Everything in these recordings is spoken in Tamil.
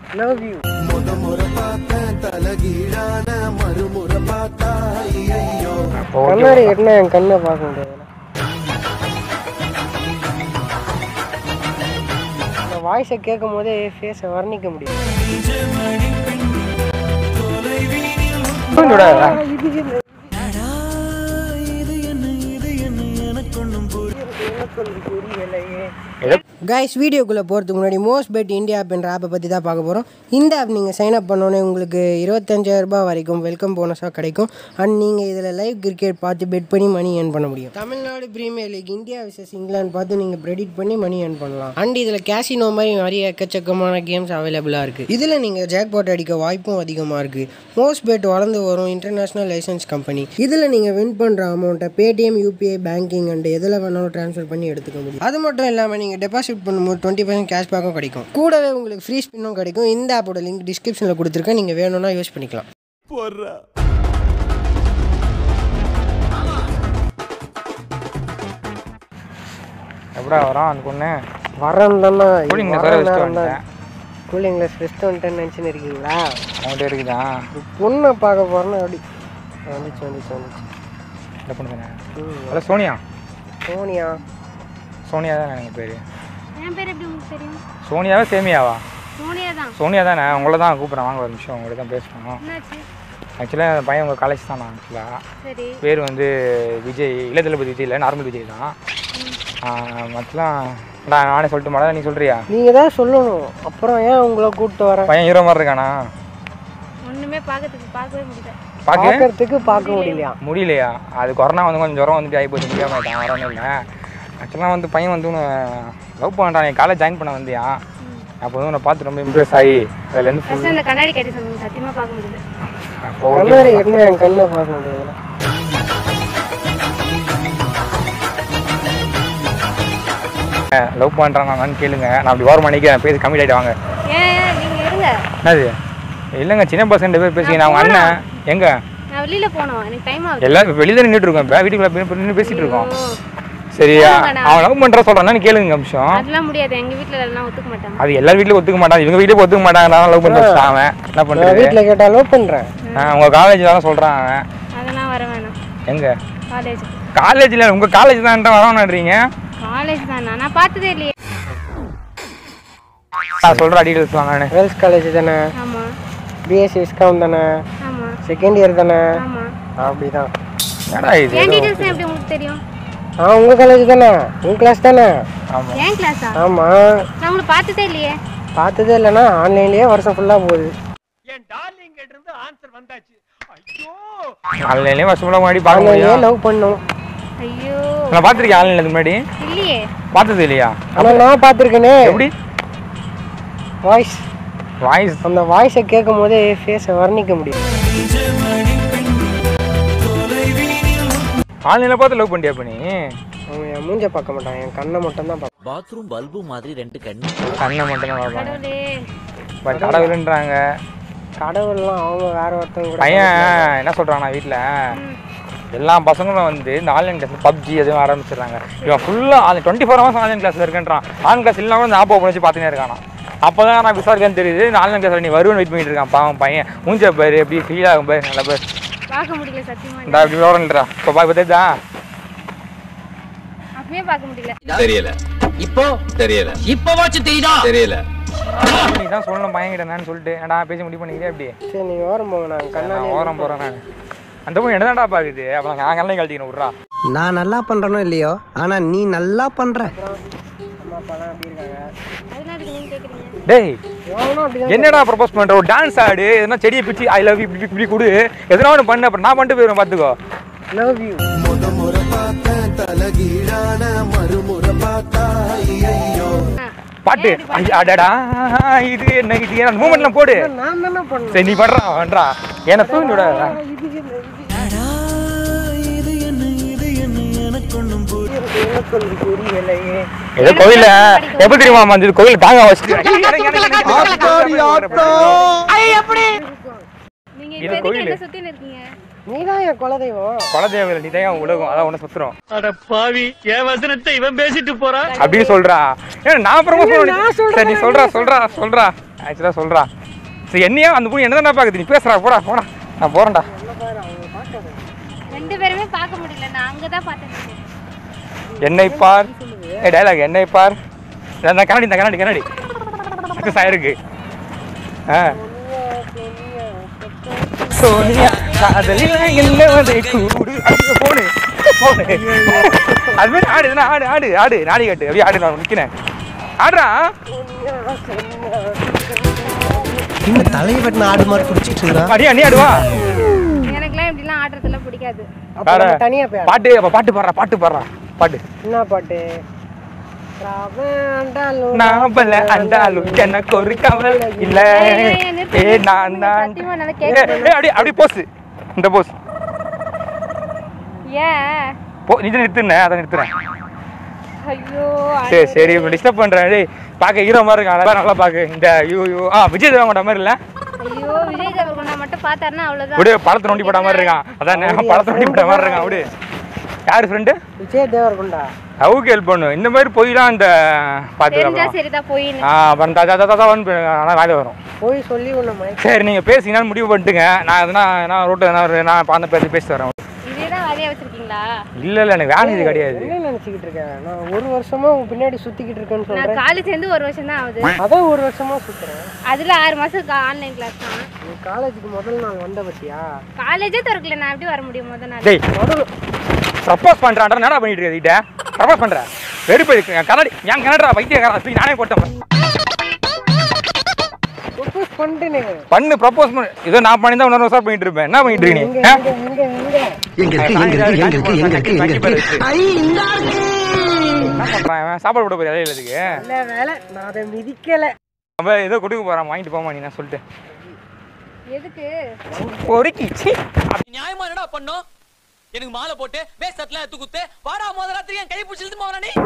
லவ் யூ முத முறை பார்த்தேன் தலகீழான மறுமுறை பார்த்தா ஐயோ அப்போ ஓகே கண்ணாடி கட்டினா என் கண்ணை பார்க்க முடியாது இந்த வாய்ஸை கேட்கும் போதே ஃபேஸை வர்ணிக்க முடியும் கைஸ் வீடியோக்குள்ளே போகிறதுக்கு முன்னாடி மோஸ்ட் பெட் இந்தியா அப்படின்ற ஆப்பை பற்றி தான் பார்க்க போகிறோம் இந்த ஆப் நீங்கள் சைன் அப் பண்ணோன்னே உங்களுக்கு இருபத்தஞ்சாயிரம் ரூபாய் வரைக்கும் வெல்கம் போனஸாக கிடைக்கும் அண்ட் நீங்கள் இதில் லைவ் கிரிக்கெட் பார்த்து பெட் பண்ணி மணி ஏர்ன் பண்ண முடியும் Tamil Nadu premier league India versus England பார்த்து நீங்கள் ப்ரெடிட் பண்ணி மணி ஏர்ன் பண்ணலாம் அண்ட் இதில் கேசினோ மாதிரி நிறைய எக்கச்சக்கமான கேம்ஸ் அவைலபிளாக இருக்குது இதில் நீங்கள் ஜாக்பாட் அடிக்க வாய்ப்பும் அதிகமாக இருக்குது மோஸ்ட் பெட் வளர்ந்து வரும் இன்டர்நேஷனல் லைசன்ஸ் கம்பெனி இதில் நீங்கள் வின் பண்ணுற அமௌண்ட்டை பேடிஎம் யூபிஐ பேங்கிங் அண்ட் எதில் வேணாலும் ட்ரான்ஸ்ஃபர் பண்ணி எடுத்துக்க முடியும் அது மட்டும் இல்லாமல் நீங்கள் டெபாசிட் பண்ணும்போது டுவெண்ட்டி பர்சன்ட் கேஷ்பேக்கும் கிடைக்கும் கூடவே உங்களுக்கு ஃப்ரீ ஸ்பின்னும் கிடைக்கும் இந்த ஆப்போட லிங்க் டிஸ்கிரிப்ஷனில் கொடுத்துருக்கேன் நீங்கள் வேணும்னா யூஸ் பண்ணிக்கலாம் எப்படா வரோம் அந்த பொண்ணு வரேன் தானே கூலிங் சார் வச்சுட்டு வந்துட்டேன் கூலிங் கிளாஸ் ரெஸ்ட் வந்துட்டேன்னு நினச்சின்னு இருக்கீங்களா அவங்ககிட்ட இருக்குதா ஒரு பொண்ணை பார்க்க போகிறேன்னா அப்படி வந்துச்சு வந்துச்சு வந்துச்சு இந்த பொண்ணு தானே ம் ஹலோ சோனியா சோனியா சோனியா தானே எனக்கு பேர் என் பேர் எப்படி உங்களுக்கு தெரியும் சோனியாவா சேமியாவா சோனியா தான் சோனியா தானே உங்களை தான் கூப்பிட்றேன் வாங்க ஒரு நிமிஷம் உங்கள்கிட்ட தான் பேசணும் என்னாச்சு ஆக்சுவலாக அந்த பையன் உங்கள் காலேஜ் தான் நான் ஆக்சுவலாக சரி பேர் வந்து விஜய் இளைய தளபதி விஜய் இல்லை நார்மல் விஜய் தான் மற்றலாம் நான் நானே சொல்லிட்டு மாடா நீ சொல்கிறியா நீங்கள் தான் சொல்லணும் அப்புறம் ஏன் உங்களை கூப்பிட்டு வரேன் பையன் ஹீரோ மாதிரி இருக்கானா ஒண்ணுமே பார்க்கறதுக்கு பார்க்கவே முடியல பார்க்க பார்க்கறதுக்கு பார்க்க முடியலையா முடியலையா அது கொரோனா வந்து கொஞ்சம் ஜுரம் வந்துட்டு ஆகி போச்சு முடியாம ஆயிட்டான் வரணும் இல்லை ஆக்சுவலாக வந்து பையன் வந்து உன்னை லவ் பண்ணுறான் என் காலேஜ் ஜாயின் பண்ண வந்தியா அப்போ வந்து உன்னை பார்த்து ரொம்ப இம்ப்ரெஸ் ஆகி அதுலேருந்து full- ஃபர்ஸ்ட் அந்த கண்ணாடி கட்டி சொன்னீங்க சத்தியமா பார்க்க முடியல அப்போ okay. கண்ணாடி கட்டினா என் கண்ணை பார்க்க முடியாது லவ் பண்ணுறாங்கன்னு கேளுங்க நான் அப்படி ஓரம் மணிக்கு பேசி கம்மிட் ஆகிட்டு வாங்க ஏன் நீங்க இருங்க என்னது இல்லைங்க சின்ன பசங்க பேர் பேசிங்க நான் உங்கள் அண்ணன் எங்க நான் வெளியில போனோம் எனக்கு டைம் ஆகுது எல்லாரும் வெளியே நின்றுட்டு இருக்கோம் இப்போ வீட்டுக்குள்ள நின்று பேசிட்டு இருக்கோம் ஓ, சரியா போங்கண்ணா. அவன் லவ் பண்ணுற சொல்கிறான்னு கேளுங்க நிமிஷம் அதெல்லாம் முடியாது எங்க வீட்ல எல்லாம் ஒத்துக்க மாட்டாங்க அது எல்லார் வீட்லயும் ஒத்துக்க மாட்டாங்க இவங்க வீட்லயும் ஒத்துக்க மாட்டாங்க நான் லவ் பண்ண வச்சுட்டான் அவன் என்ன நான் பண்ணுறது வீட்டில் கேட்டால் லவ் பண்ணுறேன் உங்கள் காலேஜ் தானே சொல்கிறான் அவன் அதெல்லாம் வர வேணாம் எங்க காலேஜ் காலேஜில் உங்கள் காலேஜ் தான் வரணுன்றீங்க காலேஜ் தானா நான் பார்த்ததே இல்லையே நான் சொல்கிற டீட்டெயில்ஸ் வாங்க நான் கேர்ள்ஸ் காலேஜ் தானே ஆமா பிஎஸ்சி விஸ்காம் தானே ஆமா செகண்ட் இயர் தானே ஆமா அப்படிதான் என்னடா இது என் டீடைல்ஸ் எப்படி உங்களுக்கு தெரியும் ஆ உங்கள் காலேஜ் தானே உங்கள் கிளாஸ் தானே ஆமாம் ஏன் கிளாஸா ஆமாம் நான் உங்களை பார்த்ததே இல்லையே பார்த்ததே இல்லைன்னா ஆன்லைன்லேயே வருஷம் ஃபுல்லாக போகுது ஆன்லைன்லேயே வருஷமெல்லாம் முன்னாடி பார்க்க ஆன்லைன்லேயே முடியும் லவ் பண்ணோம் ஐயோ நான் பார்த்துருக்கேன் ஆன்லைனில் முன்னாடி இல்லையே பார்த்தது இல்லையா ஆனால் நான் பார்த்துருக்கேனே எப்படி வாய்ஸ் வாய்ஸ் அந்த வாய்ஸை கேட்கும் போதே ஃபேஸை வர்ணிக்க முடியும் ஆன்லைனில் பார்த்து லவ் பண்ணியா பண்ணி அவங்க என் மூஞ்ச பார்க்க மாட்டாங்க என் கண்ணை மட்டும் தான் பார்ப்பாங்க பாத்ரூம் பல்பு மாதிரி ரெண்டு கண்ணு கண்ணை மட்டும் தான் பார்ப்பாங்க கடவுளே பட் கடவுளுன்றாங்க கடவுள்லாம் அவங்க வேற ஒருத்தவங்க கூட பையன் என்ன சொல்கிறான் வீட்டில் எல்லா பசங்களும் வந்து இந்த ஆன்லைன் கிளாஸ் பப்ஜி எதுவும் ஆரம்பிச்சிடுறாங்க இவன் ஃபுல்லாக online twenty four hours online கிளாஸில் இருக்குன்றான் ஆன்லைன் கிளாஸ் இல்லாமல் வந்து ஆப் ஓப்பன் வச்சு பார்த்துனே இருக்கானா அப்போ தான் நான் விசாரிக்கன்னு தெரியுது இந்த ஆன்லைன் கிளாஸில் நீ வருவன்னு வெயிட் பண்ணிட்டு இருக்கான் பாவம் பையன் மூஞ்ச பாரு எப்படி ஃபீல் ஆகும் பாரு நல்ல பாரு பார்க்க முடியல சத்தியமா இந்த அப்படி விவரம்ன்றா இப்போ பா இப்போ தெரியுதா அப்பவே பார்க்க முடியல தெரியல இப்போ தெரியல இப்பவாச்சும் தெரியுதா தெரியல நீ தான் சொல்லணும் பையன் கிட்ட என்னன்னு சொல்லிட்டு ஏன்டா பேசி முடிவு பண்ணிக்கிறே அப்படி சரி நீ ஓரம் போங்க நான் கண்ணா நான் ஓரம் போகிறேன் நான் அந்த பொண்ணு என்னதான்டா பாக்குது அப்போ நான் கல்லையும் கழட்டிக்கணும் விட்றா நான் நல்லா பண்றேனோ இல்லையோ ஆனா நீ நல்லா பண்ற அம்மா அப்பாலாம் அப்படி இருக்காங்க அதெல்லாம் அதுக்கு நீங்க கேக்குறீங்க டேய் எவனும் அப்படிதான் என்னடா ப்ரப்போஸ் பண்ற ஒரு டான்ஸ் ஆடு எதனா செடியை பிச்சு ஐ லவ் இப்படி இப்படி கொடு எதனா ஒன்று பண்ண அப்புறம் நான் பண்ணிட்டு போயிடுவேன் பார்த்துக்கோ லவ் யூ முத முறை பார்த்தேன் தலகீழான மறுமுறை பார்த்தா ஐயோ பாட்டு ஐயா, அடடா இது என்ன இது என்ன மூமெண்ட்லாம் போடு நான் தானே பண்ணேன் சரி நீ பண்றா பண்றா என்ன தூங்கிட இது என்ன இது என்ன எனக்கு ஒண்ணும் எனக்கு ஒன்று புரியலையே ஏதோ கோயில எப்ப தெரியுமா வந்து கோயில தாங்க வச்சுட்டு நீங்க இது இப்ப எதுக்கு கோயிலு. என்ன சுத்தின்னு இருக்கீங்க நீ தான் என் குலதெய்வம் குலதெய்வம் நீ தான் உலகம் அதான் உன சுத்துறோம் அட பாவி என் வசனத்தை இவன் பேசிட்டு போறான் அப்படின்னு சொல்றா ஏன்னா நான் ப்ரமோட் பண்ண சரி நீ சொல்றா சொல்றா சொல்றா ஆக்சுவலா சொல்றா சரி என்னையா அந்த பொண்ணு என்ன பார்க்குது நீ பேசுறா போடா போடா நான் போறேன்டா ரெண்டு பேருமே பார்க்க முடியல நான் அங்கே தான் பார்த்தேன் என்னை பார் ஏ டைலாக் என்னை பார் இந்த கண்ணாடி இந்த கண்ணாடி கண்ணாடி சக்ஸஸ் ஆயிருக்கு ஆ சோனியா காதலில் என்ன வதை கூடு அது போனு போனு அது மாதிரி ஆடு இதுனா ஆடு ஆடு ஆடு நாடி கட்டு அப்படியே ஆடு நான் நிற்கிறேன் ஆடுறா இன்னும் தலையை வெட்டின ஆடு மாதிரி குடிச்சிட்டு இருந்தா அடியா நீ ஆடுவா எனக்குலாம் இப்படிலாம் ஆடுறதுலாம் பிடிக்காது அப்ப வேற நம்ம தனியா போய் ஆடலாம். பாட்டு அப்ப பாட்டு பாடுறா பாட்டு பாடுறா பாட்டு என்ன பாட்டு ராவண்டாலும் நான் பல அண்டாலும் எனக்கு ஒரு கவல் இல்ல ஏய், ஏய், ஏய், நிறுத்து, ஏ நிறுத்து. நான் தான் சத்தியமா என்னால ஏய், கேட்க ஏய், அப்படியே அப்படியே போஸ் இந்த போஸ் ஏன் போ நீ தான் நிறுத்துனேன் அதை நிறுத்துறேன் ஐயோ சரி சரி இப்போ டிஸ்டர்ப் பண்றேன் டேய் பார்க்க ஹீரோ மாதிரி இருக்கான் நல்லா நல்லா பார்க்க இந்த யூ யூ ஆ விஜய் தேவங்கோட மாதிரி இல்ல ஐயோ விஜய் தேவர்கொண்டா மட்டும் பார்த்தாருன்னா அவ்வளவுதான் அப்படியே பழத்தை நோண்டி போட்ட மாதிரி இருக்கான் அதான் பழத்தை நோண்டி போட்ட மாதிரி இருக்கான் அப்படியே யார் ஃப்ரெண்டு விஜய் தேவர்குண்டா அவுக்கு ஹெல்ப் பண்ணு இந்த மாதிரி போய்லாம் இந்த தெரிஞ்சா பார்த்துக்கலாம் சரிதான் போயின்னு ஆ அப்புறம் தா தா தா வந்து ஆனால் வேலை வரும் போய் சொல்லி உன்னை மயக்க சரி நீங்கள் பேசிங்கன்னு முடிவு பண்ணிட்டுங்க நான் எதுனா நான் ரோட்டில் எதனா ஒரு நான் பார்த்து பேசி பேசி வரேன் இதே தான் வேலையா வச்சிருக்கீங்களா இல்லை இல்லை எனக்கு வேலை இது கிடையாது என்ன நினைச்சுக்கிட்டு இருக்கேன் நான் ஒரு வருஷமா உன் பின்னாடி சுத்திக்கிட்டு இருக்கேன்னு நான் சொல்றேன் காலேஜ் சேர்ந்து ஒரு வருஷம் தான் ஆகுது அதான் ஒரு வருஷமா சுத்துறேன் அதுல ஆறு மாசம் ஆன்லைன் கிளாஸ் தான் நீ காலேஜுக்கு முதல் நாள் வந்த பத்தியா காலேஜே திறக்கல நான் எப்படி வர முடியும் முத நாள் டேய் ப்ரப்போஸ் பண்ணுறான்ற என்னடா பண்ணிட்டு இருக்க கிட்ட ப்ரப்போஸ் பண்ணுறேன் வெறுப்பு இருக்கு கண்ணாடி என் கண்ணடா வைத்தியக்காரன் தூக்கி நானே போட்டேன் ப்ரொபோஸ் பண்ணிட்டேனே பண்ணு ப்ரப்போஸ் பண்ணு இதோ நான் பண்ணி தான் இன்னொரு வருஷம் பண்ணிட்டு இருப்பேன் என்ன பண்ணிட்டு இருக்க எங்க நீ ஆ? எங்க எங்க எங்க எங்க இருக்கு எங்க இருக்கு எங்க இருக்கு எங்க இருக்கு எங்க இருக்கு ஐ இந்த இருக்கு என்ன பண்றான் இவன்? சாப்பாடு போட போறியா இலையில இதுக்கு நல்ல வேலை நான் அதை மிதிக்கல அவன் ஏதோ கொடுக்க போறான் வாங்கிட்டு போமா நீ நான் சொல்லிட்டு எதுக்கு பொறுக்கி சீ. நியாயமா என்னடா பண்ணோம் எனக்கு மாலை போட்டு வேஸ்ட்ல எடுத்து குத்து வாடா முதல்ல ராத்திரி என் கை பிடிச்சி இழுத்து போவனா நீ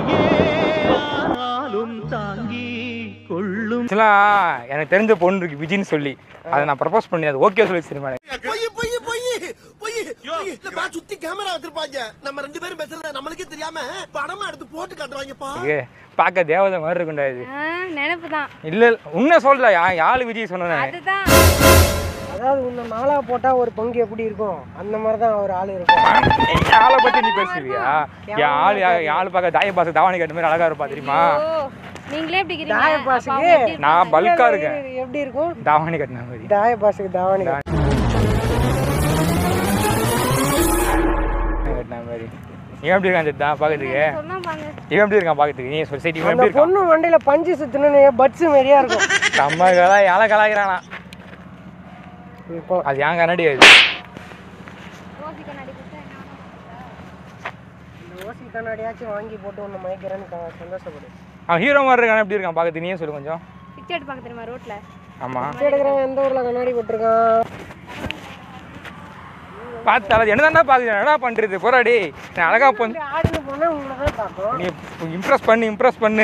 ஆக்சுவலா எனக்கு தெரிஞ்ச பொண்ணு இருக்கு விஜின்னு சொல்லி அதை நான் ப்ரப்போஸ் பண்ணி அது ஓகே சொல்லி சரிமா பொய் பொய் பொய் பொய் பொய் இல்லப்பா சுத்தி கேமரா வச்சிருப்பாங்க நம்ம ரெண்டு பேரும் பேசுறது நம்மளுக்கே தெரியாம படமா எடுத்து போட்டு காட்டுவாங்கப்பா பார்க்க தேவதை மாதிரி இருக்கும்டா இது ஆ, நினைப்பு தான் இல்ல உன்ன சொல்ல யா யாழ் விஜய் சொன்னேன் அதுதான் அதாவது உன்னை நாளா போட்டா ஒரு பங்கு எப்படி இருக்கும் அந்த மாதிரி தான் ஒரு ஆள் இருக்கும் ஆளை பத்தி நீ பேசுவியா என் ஆள் என் ஆள் பார்க்க தாய பாச தாவணி கட்ட மாதிரி அழகா இருப்பா தெரியுமா ஓ நீங்களே எப்படி இருக்கிறீங்க தாய அப்ப பாசுக்கு அவங்க எப்படி நான் பல்கா இருக்கேன் எப்படி இருக்கும் தாவணி கட்டின மாதிரி தாய பாசுக்கு தாவணி கட்டின மாதிரி இவன் எப்படி இருக்கான் சித்தா பார்க்கறதுக்கு சொன்னா பாங்க இவன் எப்படி இருக்கான் பார்க்கறதுக்கு நீ சொசைட்டி இவன் அந்த எப்படி இருக்கான் பொண்ணு மண்டையில பஞ்சு சுத்தணும்னு பட்ஸ் மாதிரியா இருக்கும் நம்ம கலா யாழ கலாய்க்கிறானா இப்போ அது ஏன் கண்ணாடி அது ரோசி கண்ணாடி கொடுத்தா என்ன ஆகும்? இந்த ஓசி கண்ணாடியாச்சும் வாங்கி போட்டு உன்னை மயக்கிறேன்னு க- சந்தோஷப்படு அவன் ஹீரோ மாதிரி இருக்கான் எப்படி இருக்கான் பார்க்கறதுக்கு நீயே சொல்லு கொஞ்சம் பிச்சை எடுப்பாங்க தெரியுமா ரோட்ல ஆமா பிச்சை எடுக்கிறவன் எந்த ஊர்ல கண்ணாடி போட்டிருக்கான் பார்த்து அழகு என்ன தாண்டா பார்க்குறேன் என்னடா பண்ணுறது போராடி நான் அழகா பண்ணு ஆடுன்னு போனா உங்களை தான் பார்க்கும் நீ இம்ப்ரெஸ் பண்ணு இம்ப்ரெஸ் பண்ணு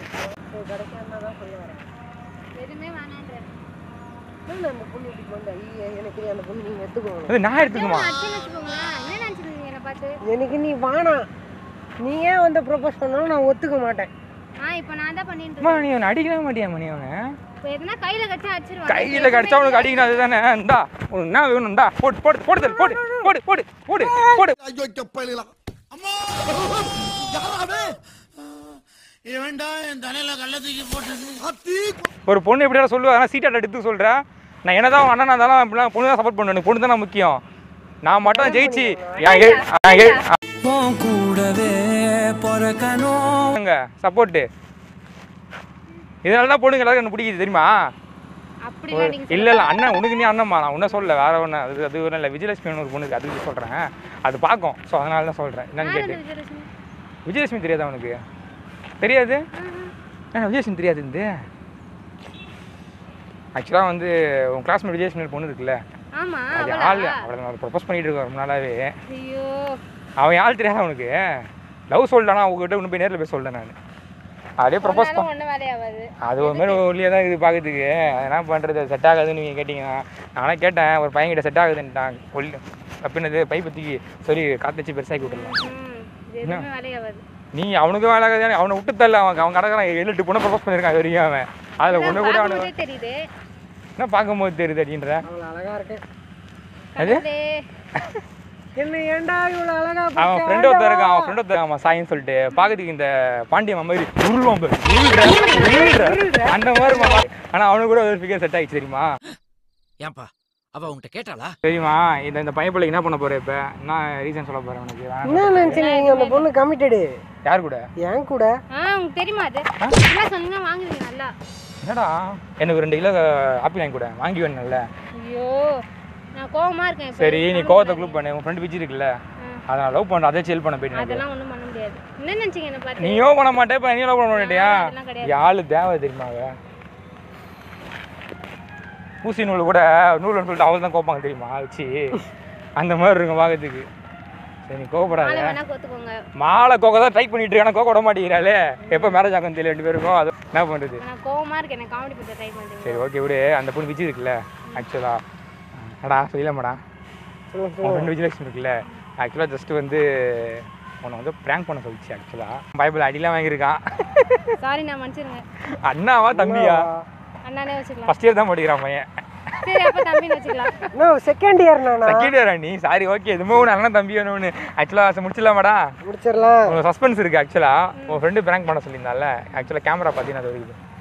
எதுவுமே வேணான்றேன் என்ன அந்த பொண்ணு இப்படி பண்ண ஐயா எனக்கு நீ அந்த பொண்ணு நீங்க எடுத்துக்கோங்க அது நான் எடுத்துக்குமா அச்சனை வச்சுக்கோங்களேன் என்ன நினச்சிருக்கீங்க என்னை பார்த்து எனக்கு நீ வானா நீ ஏன் வந்து ப்ரொபோஸ் பண்ணாலும் நான் ஒத்துக்க மாட்டேன் ஆ இப்போ நான் தான் பண்ணிட்டு அம்மா இருக்கேன் நீ அவனை அடிக்கவே மாட்டியா மணி அவனை இப்போ எதுனா கையில கடிச்சா அடிச்சிருவாங்க கையில் கடிச்சா உனக்கு அடிக்கணும் அதுதானே இந்தா உனக்கு என்ன வேணும் இந்தா போடு போடு போடு தள்ளு, போடு போடு போடு போடு போடு ஐயோ கப்பலாம் அம்மா யாராவே இவன்டா என் தலையில கள்ள தூக்கி போட்டது அத்தி ஒரு பொண்ணு எப்படியா சொல்லுவா ஆனால் சீட்டாட் எடுத்து சொல்கிறேன் நான் என்னதான் தான் அண்ணனா இருந்தாலும் அப்படிலாம் பொண்ணு தான் சப்போர்ட் பண்ணுவேன் எனக்கு பொண்ணு தானே முக்கியம் நான் மட்டும் ஜெயிச்சு என் ஏ- என் ஏ- சப்போர்ட்டு இதனால தான் பொண்ணுங்க எல்லாரும் எனக்கு பிடிக்குது தெரியுமா அப்படிலாம் நீங்க இல்ல இல்ல அண்ணன் உனக்கு நீ அண்ணம்மா நான் உன்ன சொல்ல வேற ஒன்று அது அது ஒன்றும் இல்லை விஜயலட்சுமி ஒரு பொண்ணுக்கு அதுக்கு சொல்கிறேன் அது பார்க்கும் ஸோ அதனால தான் சொல்கிறேன் என்னன்னு யார் கேட்டு அந்த விஜயலட்சுமி விஜயலட்சுமி தெரியாதா உனக்கு தெரியாது ஏன்னா விஜயலட்சுமி தெரியாது இந்த ஆக்சுவலாக வந்து உன் கிளாஸ்மேட் விஜயலட்சுமி பொண்ணு இருக்குல்ல ஆமா அது அவளா? ஆள் அவளை நான் ப்ரப்போஸ் பண்ணிட்டு இருக்கேன் ரொம்ப நாளாவே ஐயோ அவன் ஆள் தெரியாதா உனக்கு லவ் சொல்லிட்டானா அவங்ககிட்ட இன்னும் போய் நேரில் போய் சொல்லிட்டேன் நான் அப்படியே ப்ரப்போஸ் பண்ண ஒன்றும் வேலையாகாது அது ஒரு மாதிரி ஒல்லியாக தான் இருக்குது பார்க்கறதுக்கு அது என்ன பண்ணுறது செட் ஆகாதுன்னு நீங்கள் கேட்டிங்கன்னா நானே கேட்டேன் ஒரு பையன்கிட்ட செட் ஆகுதுன்ட்டான் ஒல்லி அப்படின்னது பை பற்றிக்கு சொல்லி காத்து வச்சு பெருசாக்கி விட்டுருலாம் ம் இது எதுவுமே வேலையாகாது நீ அவனுக்கு வேலை ஆகாது அவனை விட்டு தரல அவன் அவன் கிடக்கிறான் ஏழு எட்டு பொண்ணை ப்ரப்போஸ் பண்ணியிருக்கான் இது வரைக்கும் அவன் அதில் ஒன்று கூட அவனுக்கு பார்க்கும்போதே தெரியுது என்ன பார்க்கும்போது தெரியுது அப்படின்ற அவ்வளோ அழகா இருக்கு அது கடவுளே. என்ன ஏன்டா இவ்வளோ அழகா அவன் ஃப்ரெண்ட் ஒருத்தர் இருக்கான் அவன் ஃப்ரெண்ட் ஒருத்தர் அவன் சாயின்னு சொல்லிட்டு பார்க்கறதுக்கு இந்த பாண்டியன் மாதிரி உருளுவான் பாரு. உருளுற, உருளுற. அந்த மாதிரி மாமா. ஆனா அவனுக்கு கூட ஒரு ஃபிகர் செட் ஆயிடுச்சு தெரியுமா ஏன்பா அவ உன்கிட்ட கேட்டாளா தெரியுமா இந்த இந்த பையன் பிள்ளைக்கு என்ன பண்ண போற இப்ப என்ன ரீசன் சொல்ல போறேன் உனக்கு வேணாம். என்ன நினச்சிங்க நீங்கள் அந்த பொண்ணு கமிட்டடு யார் கூட என் கூட ஆ உங்களுக்கு தெரியுமா அது என்ன சொன்னீங்கன்னா வாங்குவீங்க நல்லா என்னடா எனக்கு ரெண்டு கிலோ ஆப்பிள் வாங்கி கூட வாங்கி வேணும்ல ஐயோ நான் கோவமா இருக்கேன் இப்போ. சரி நீ கோவத்தை குரூப் பண்ணு உன் ஃப்ரெண்டு பிச்சு இருக்குல்ல அதை நான் லவ் பண்ணுறேன் அதே செல் பண்ண போயிட்டு எனக்கு. அதெல்லாம் ஒண்ணும் பண்ண முடியாது என்ன நினைச்சீங்க என்ன பார்த்து நீயோ பண்ண மாட்டே இப்போ நீயும் லவ் பண்ண மாட்டியா அதெல்லாம் கிடையாது. யாழ் தேவை தெரியுமா அவ ஊசி நூல் கூட நூல்னு சொல்லிட்டு அவள் தான் கோப்பாங்க தெரியுமா வச்சு அந்த மாதிரி இருக்கும் பார்க்கறதுக்கு சரி நீ கோவப்படாத நாளை வேணா கோத்துக்கோங்க மாலை கோக்க தான் ட்ரை பண்ணிட்டு இருக்கேன் கோக்க விட மாட்டேங்கிறாளே எப்போ மேரேஜ் ஆகும் தெரியல ரெண்டு பேருக்கும் அது என்ன பண்ணுறது நான் கோவமா இருக்கேன் எனக்கு காமெடி பண்ண ட்ரை பண்ணுறீங்க சரி ஓகே விடு அந்த பொண்ணு விஜய் இருக்குல்ல ஆக்சுவலா அடா சொல்லலாமாடா உன் ஃப்ரெண்டு விஜயலட்சுமி இருக்குல்ல ஆக்சுவலாக ஜஸ்ட் வந்து உன்னை வந்து ப்ராங்க் பண்ண சொல்லிச்சு ஆக்சுவலாக பைபிள் அடிலாம் வாங்கியிருக்கான் சாரி நான் மன்னிச்சிருங்க அண்ணாவா தம்பியா அண்ணானே வச்சுக்கலாம் ஃபர்ஸ்ட் இயர் தான் படிக்கிறான் பையன் சரி அப்ப தம்பின்னு வச்சுக்கலாம் இன்னும் செகண்ட் இயர் நானா செகண்ட் இயர் நீ சாரி ஓகே எதுவுமே ஒன்று அண்ணன் தம்பி வேணும்னு ஆக்சுவலாக முடிச்சிடலாமாடா முடிச்சிடலாம் உனக்கு சஸ்பென்ஸ் இருக்குது ஆக்சுவலாக உன் ஃப்ரெண்டு ப்ராங்க் பண்ண சொல்லியிருந்தால ஆக்சுவலாக கேமரா பார்த்தீங்கன்னா அது வரைக்கும்